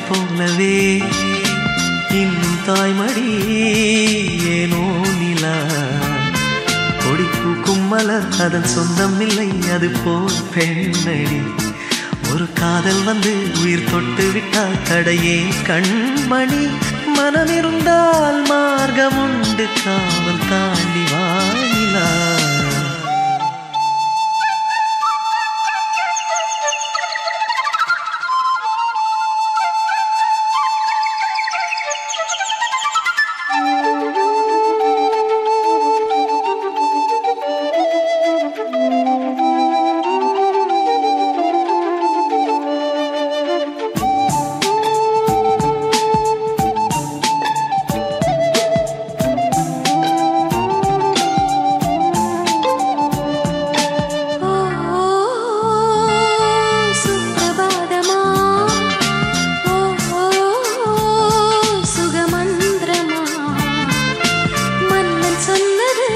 போலவே இன்னும் தாய்மடி ஏனோ நிலா கொடி பூக்கும் மலர் அதன் சொந்தம் இல்லை அது போல் பெண்ணடி ஒரு காதல் வந்து உயிர் தொட்டு விட்டால் தடையே கண்மணி மனம் இருந்தால் மார்க்கம் உண்டு காவல் தாண்டி வாயிலா ஓ சுப்பிரபாதமா ஓ சுகமந்திரமா மன்னன் சொன்னது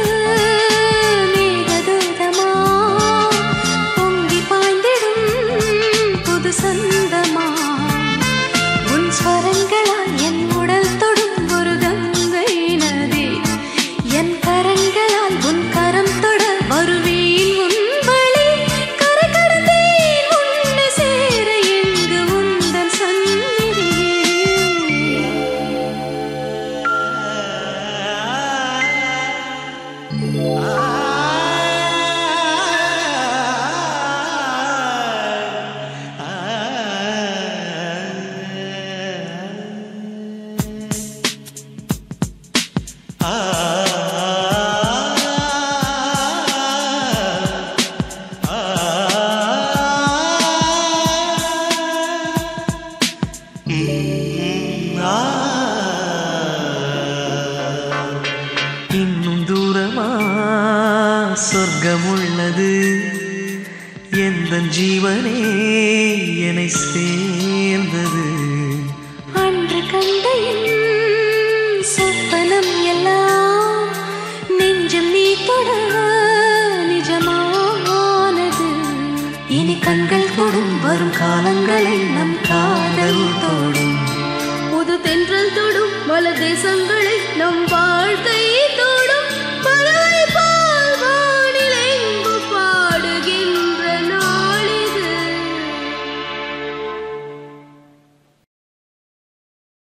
மேகதூதமா பொங்கி பாய்ந்திடும் புது சந்தமா உன் ஸ்வரங்களால் என் உடல் தொடும் ஒரு கங்கை நதி என் கரங்களால் உன் கரம் தொட வருவேன் உன் வழி கரை கடந்தேன் உன்னை சேர எங்கு உந்தன் சந்நிதி இன்னும் தூரமா சொர்க்கம் உள்ளது எந்த ஜீவனே என்னை சேர்ந்தது அன்று கண்ட என் சொப்பனம் எல்லாம் நெஞ்சம் நீ தொட நிஜமானது இனி கண்கள் தொடும் வரும் காலங்களை நம் காதல் தொடும் புது தென்றல் தொடும் பல தேசங்களை